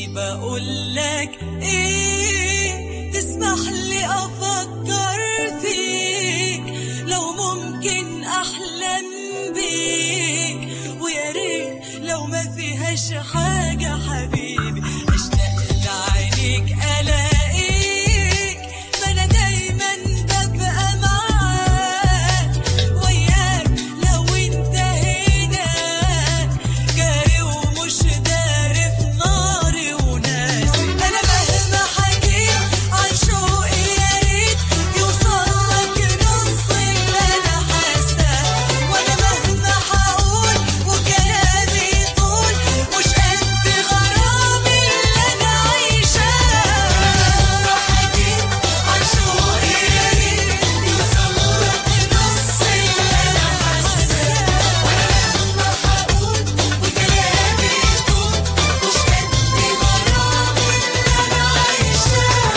بقول لك ايه تسمح لي افكر فيك لو ممكن احلم بيك ويا ريت لو ما فيهاش حاجه حبيبي اشتاق لعينيك الاقيك ما انا دايما ببقى معاك وياك لو انت هناك جاري ومش داري في ناري وناسي انا مهما حكيت عن شوقي يا ريت يوصلك نص اللي انا حاساه وانا مهما هقول وكلامي يطول مش قد غرامي اللي انا عايشاه مهما حكيت عن شوقي يا ريت يوصلك نص اللي انا حاساه وانا مهما هقول وكلامي يطول مش قد غرامي اللي انا عايشاه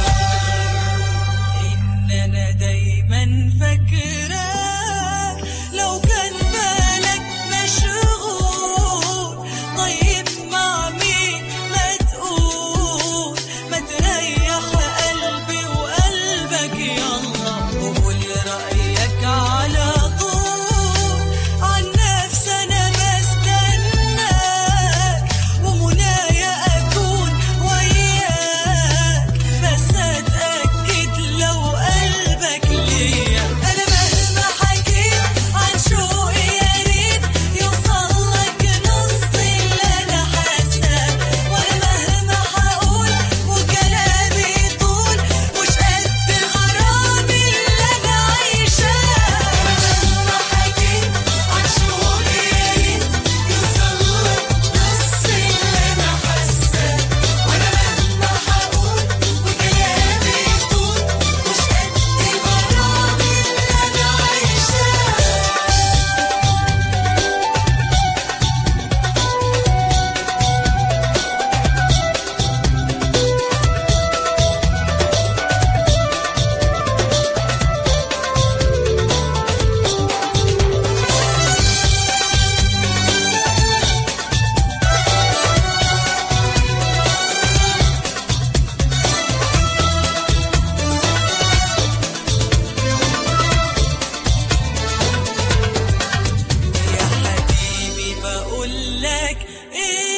إن أنا دايما فاكراك لو كان بالك مشغول طيب مع مين ما تقول ما تريح قلبي وقلبك يلا وقول رأيك على طول عن نفسي أنا بستناك ومنايا أكون وياك بس أتأكد لو قلبك ليا أنا مهما حكيت عن شوقي يا ريت يوصلك نص اللي أنا حاساه وأنا مهما هقول وكلامي يطول مش قد غرامي اللي أنا عايشاه مهما حكيت عن شوقي يا ريت يوصلك نص اللي أنا حاساه وأنا مهما هقول وكلامي يطول مش قد غرامي اللي أنا عايشاه يا حبيبي بقول لك ايه